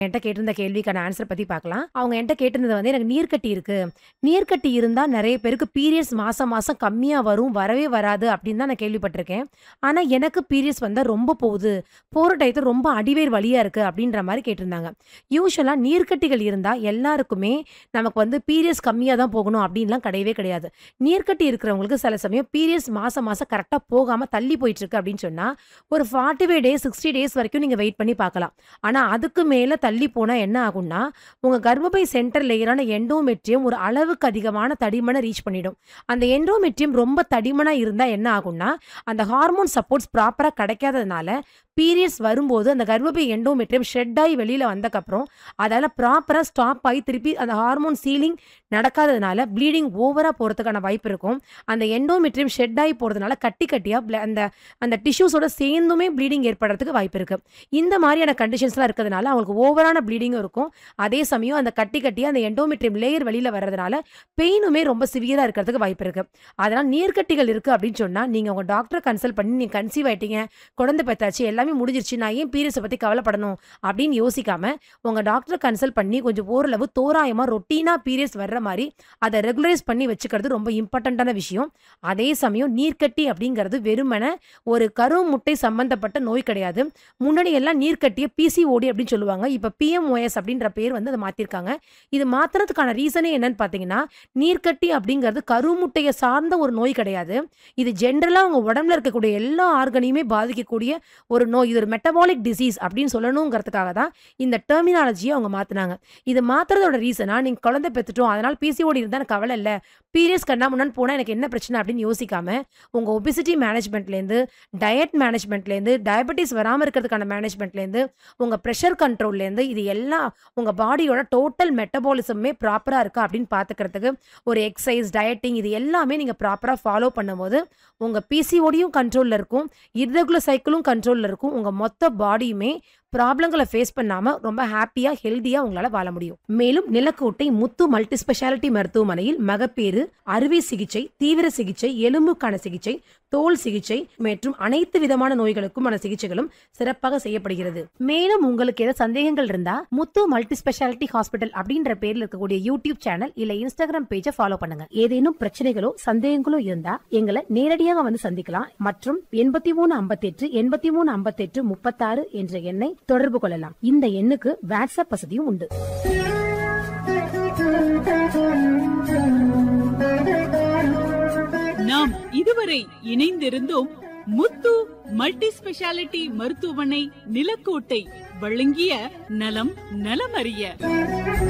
என்கிட்ட கேட்டிருந்த கேள்விக்கான ஆன்சர் பத்தி பார்க்கலாம் அவங்க என்கிட்ட கேட்டிருந்தது வந்து எனக்கு நீர்க்கட்டி இருக்கு நீர்க்கட்டி இருந்தா நிறைய பேருக்கு பீரியட்ஸ் மாசம் மாசம் கம்மியா வரும் வரவே வராது அப்படின்னு தான் நான் கேள்விப்பட்டிருக்கேன் ஆனா எனக்கு பீரியட்ஸ் வந்தா ரொம்ப போகுது போற டயத்துல ரொம்ப அடிவேர் வலியா இருக்கு அப்படின்ற மாதிரி கேட்டிருந்தாங்க யூஸ்வலா நீர்க்கட்டிகள் இருந்தா எல்லாருக்குமே நமக்கு வந்து பீரியட்ஸ் கம்மியா தான் போகணும் அப்படின்லாம் கிடையவே கிடையாது நீர்க்கட்டி இருக்கிறவங்களுக்கு சில சமயம் பீரியட்ஸ் மாசம் மாசம் கரெக்டா போகாம தள்ளி போயிட்டு இருக்கு அப்படின்னு சொன்னா ஒரு forty five days sixty days வரைக்கும் நீங்க வெயிட் பண்ணி பார்க்கலாம் ஆனா அதுக்கு மேல தள்ளி போனா என்ன ஆகும்னா உங்க கர்ப்பப்பை சென்டர் லேயரான எண்டோமெட்ரியம் ஒரு அளவுக்கு அதிகமான தடிமனை ரீச் பண்ணிடும் அந்த எண்டோமெட்ரியம் ரொம்ப தடிமனா இருந்தா என்ன ஆகும்னா அந்த ஹார்மோன் சப்போர்ட்ஸ் ப்ராப்பரா கிடைக்காததுனால பீரியட்ஸ் வரும்போது அந்த கர்ப்பப்பை எண்டோமெட்ரியம் ஷெட் ஆகி வெளியில வந்தக்கப்புறம் அதால ப்ராப்பரா ஸ்டாப் ஆகி திருப்பி அந்த ஹார்மோன் சீலிங் நடக்காததுனால ப்ளீடிங் ஓவரா போறதுக்கான வாய்ப்பு இருக்கும் அந்த எண்டோமெட்ரியம் ஷெட் ஆகி போறதுனால கட்டி கட்டியா ble- அந்த அந்த டிஷ்யூஸோட சேர்ந்துமே ப்ளீடிங் ஏற்படுறதுக்கு வாய்ப்பு இருக்கு இந்த மாதிரியான கண்டிஷன்ஸ்லாம் இருக்கிறதுனால அவங்களுக்கு ஓவரான ப்ளீடிங்கும் இருக்கும் அதே சமயம் அந்த கட்டி கட்டியா அந்த எண்டோமெட்ரியம் லேயர் வெளியில வர்றதுனால பெயினுமே ரொம்ப சிவியரா இருக்கிறதுக்கு வாய்ப்பு இருக்கு அதனால நீர்க்கட்டிகள் இருக்கு அப்படின்னு சொன்னா நீங்க உங்க டாக்டரை கன்சல்ட் பண்ணி நீங்க கன்சீவ் ஆயிட்டீங்க குழந்தை பெத்தாச்சு எல்லாமே முடிஞ்சிருச்சு நான் ஏன் பீரியட்ஸை பத்தி கவலைப்படணும் அப்படின்னு யோசிக்காம உங்க டாக்டரை கன்சல்ட் பண்ணி கொஞ்சம் ஓரளவு தோராயமா ரொட்டீனா பீரியட்ஸ் வர்ற மாதிரி அதை ரெகுலரைஸ் பண்ணி வச்சுக்கிறது ரொம்ப இம்பார்ட்டண்ட்டான விஷயம் அதே சமயம் நீர்க்கட்டி அப்படிங்கிறது வெறுமனே ஒரு கரு முட்டை சம்பந்தப்பட்ட நோய் கிடையாது முன்னாடி எல்லாம் நீர்க்கட்டிய பிசிஓடி அப்படின்னு சொல்லுவாங்க இப்ப பிஎம்ஓஎஸ் அப்படின்ற பேர் வந்து அதை மாத்திருக்காங்க இது மாத்துறதுக்கான ரீசனே என்னன்னு பாத்தீங்கன்னா நீர்க்கட்டி அப்படிங்கிறது கருமுட்டையை சார்ந்த ஒரு நோய் கிடையாது இது ஜென்ரலா உங்க உடம்புல இருக்கக்கூடிய எல்லா ஆர்கனையுமே பாதிக்கக்கூடிய ஒரு நோய் இது ஒரு மெட்டபாலிக் டிசீஸ் அப்படின்னு சொல்லணுங்கிறதுக்காக தான் இந்த டெர்மினாலஜியை அவங்க மாத்துனாங்க இது மாத்துறதோட ரீசனா நீங்க குழந்தை பெற்றுட்டோம் அதனால பிசிஓடி இருந்தா எனக்கு கவலை இல்ல பீரியட்ஸ் கண்ணா முன்னாடி போனா எனக்கு என்ன பிரச்சனை அப்படின்னு யோசிக்காம உங்க ஒபிசிட்டி மேனேஜ்மெண்ட்லேருந்து டயட் மேனேஜ்மெண்ட்லேருந்து டயபெட்டிஸ் வராமல் இருக்கிறதுக்கான மேனேஜ்மெண்ட்லேருந்து உங்கள் ப்ரெஷர் கண்ட்ரோல்லேருந்து இது எல்லாம் உங்கள் பாடியோட டோட்டல் மெட்டபாலிசமே ப்ராப்பராக இருக்கா அப்படின்னு பார்த்துக்கிறதுக்கு ஒரு எக்ஸசைஸ் டயட்டிங் இது எல்லாமே நீங்கள் ப்ராப்பராக ஃபாலோ பண்ணும்போது உங்கள் பிசிஓடியும் கண்ட்ரோலில் இருக்கும் இர்ரெகுலர் சைக்கிளும் கண்ட்ரோலில் இருக்கும் உங்கள் மொத்த பாடியுமே ப்ராப்ளங்களை ஃபேஸ் பண்ணாமல் ரொம்ப ஹாப்பியாக ஹெல்த்தியாக உங்களால் வாழ முடியும் மேலும் நிலக்கோட்டை முத்து மல்டி ஸ்பெஷாலிட்டி மருத்துவமனையில் மகப்பேறு அறுவை சிகிச்சை தீவிர சிகிச்சை எலும்புக்கான சிகிச்சை தோல் சிகிச்சை மற்றும் அனைத்து விதமான நோய்களுக்குமான சிகிச்சைகளும் சிறப்பாக செய்யப்படுகிறது மேலும் உங்களுக்கு ஏதாவது சந்தேகங்கள் இருந்தா முத்து மல்டி ஸ்பெஷாலிட்டி ஹாஸ்பிட்டல் அப்படின்ற பேர்ல இருக்கக்கூடிய யூடியூப் சேனல் இல்ல இன்ஸ்டாகிராம் பேஜை ஃபாலோ பண்ணுங்க ஏதேனும் பிரச்சனைகளோ சந்தேகங்களோ இருந்தா எங்களை நேரடியாக வந்து சந்திக்கலாம் மற்றும் எண்பத்தி மூணு ஐம்பத்தி எட்டு எண்பத்தி மூணு ஐம்பத்தி எட்டு முப்பத்தாறு என்ற எண்ணை தொடர்பு கொள்ளலாம் இந்த எண்ணுக்கு வாட்ஸ்அப் வசதியும் உண்டு நாம் இதுவரை இணைந்திருந்தோம் முத்து மல்டி ஸ்பெஷாலிட்டி மருத்துவமனை நிலக்கோட்டை வழங்கிய நலம் நலமறிய